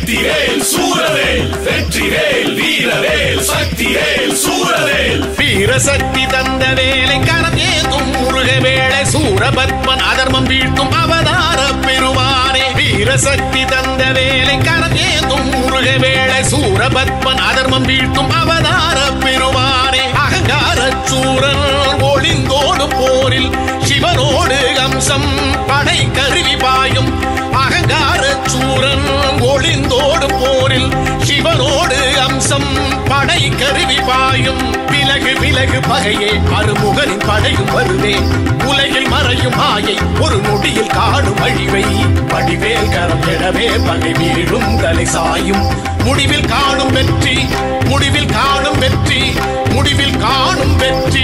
சக்திவேல் சூரவேல் வெற்றிவேல் வீரவேல் சக்திவேல் சூரவேல் வீரசக்தி தந்த வேலை கரம் ஏந்தும் முருக வேளை சூரபத்மன் அதர்மம் வீழ்த்தும் அவதார பெருமானே வீரசக்தி தந்த வேலை கரம் ஏந்தும் முருக வேளை சூரபத்மன் அதர்மம் வீழ்த்தும் அவதார பெருமானே அகங்கார சூரன் ஒளிந்தோடும் போரில் சிவனோடு அம்சம் படை கருவி பாயும் அகங்கார சூரன் ஒளிந்தோடும் போரில் சிவனோடு அம்சம் படை கருவி பாயும் விலகு விலகு பகையே அருமுகனின் படையும் வருவே உலகில் மறையும் மாயை ஒரு நொடியில் காணும் அழிவை வடிவேல் கரம் எழவே பகை வீழும் தலை சாயும் முடிவில் காணும் வெற்றி முடிவில் காணும் வெற்றி முடிவில் காணும் வெற்றி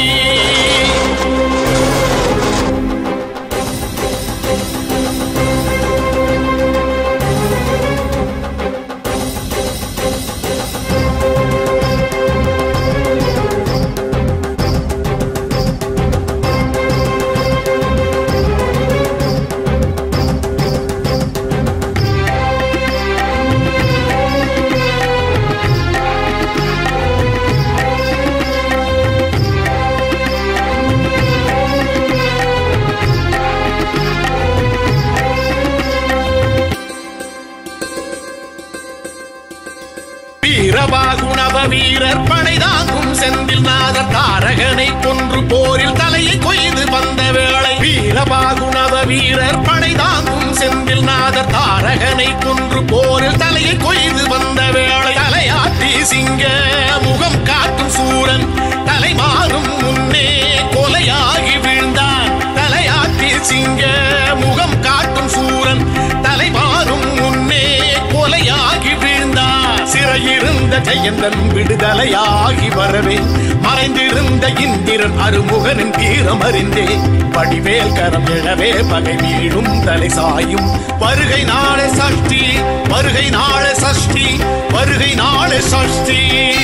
வீரபாகுணவ வீரர் படைதாங்கும் செந்தில் நாதர் தாரகனை கொன்று போரில் தலையை கொய்து வந்த வேளை வீரபாகுணவ வீரர் படைதாங்கும் செந்தில் நாதர் தாரகனை கொன்று போரில் தலையை கொய்து வந்த வேளை தலையாட்டி சிங்க முகம் காட்டும் சூரன் தலை மாறும் முன்னே கொலையாகி வீழ்ந்தான் தலையாட்டி சிங்க முகம் காட்டும் சூரன் தலை மாறும் முன்னே கொலையாகி வீழ்ந்தான் சிறையிருந்த ஜெயந்தன் விடுதலையாகி வரவே மறைந்திருந்த இந்திரன் அருமுகனின் தீரம் அறிந்தே படிவேல் கரம் எழவே பகை வீழும் தலை சாயும் வருகை நாளை சஷ்டி வருகை நாளை சஷ்டி வருகை நாளை சஷ்டி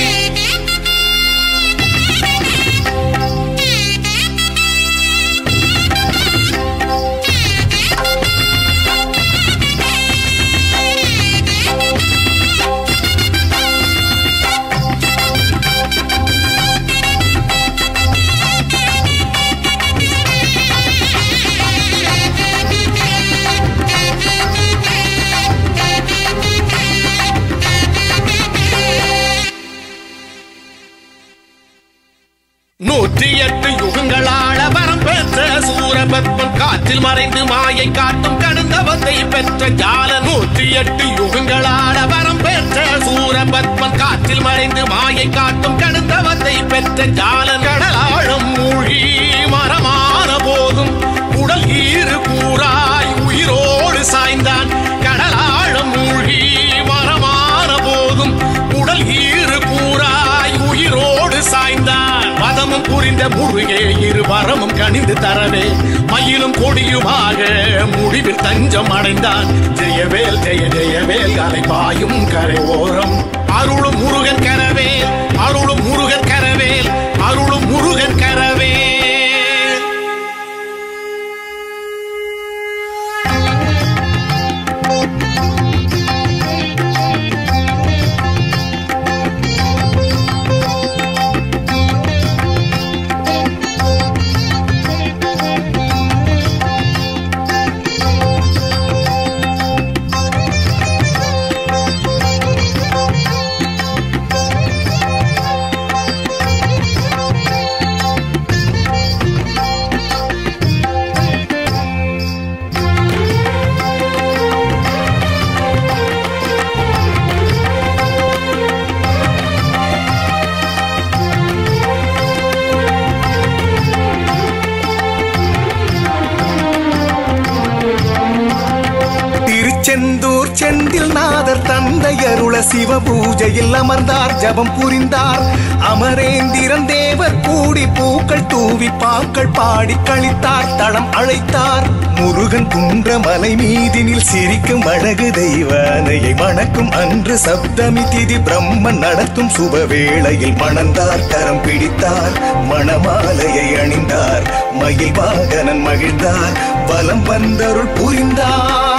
நூற்றி எட்டு யுகங்களாள வரம் பெற்ற சூரபத்மன் காற்றில் மறைந்து மாயை காட்டும் கடுந்தவத்தை பெற்ற ஜால நூற்றி எட்டு யுகங்களாள வரம் பெற்ற சூரபத்மன் காற்றில் மறைந்து மாயை காட்டும் கடுந்தவத்தை பெற்ற ஜால கடலாழம் மூழ்கி மரமான போதும் உடல் ஈறு கூறாய் உயிரோடு சாய்ந்தான் கடலாழம் மூழ்கி மரமான போதும் உடல் ஈறு கூறாய் உயிரோடு சாய்ந்தான் பதமும் புரிந்த முருகே இரு வரமும் கணிந்து தரவே மயிலும் கொடியுமாக முடிவில் தஞ்சம் அடைந்தான் ஜெயவேல் ஜெய ஜெயவேல் அலை பாயும் கரை ஓரம் அருளும் முருகன் கரவேல் அருளும் முருகன் கரவேல் அருளும் முருகன் கரவேல் திருச்செந்தூர் செந்தில் நாதர் தந்தை அருள சிவ பூஜையில் அமர்ந்தார் ஜபம் புரிந்தார் அமரேந்திரன் தேவர் கூடி பூக்கள் தூவி பாக்கள் பாடி கழித்தார் தளம் அழைத்தார் முருகன் குன்ற மலை மீதினில் சிரிக்கும் அழகு தெய்வானையை மணக்கும் அன்று சப்தமி திதி பிரம்மன் நடத்தும் சுபவேளையில் மணந்தார் கரம் பிடித்தார் மணமாலையை அணிந்தார் மயில் வாகனன் மகிழ்ந்தார் வலம் வந்தருள் புரிந்தார்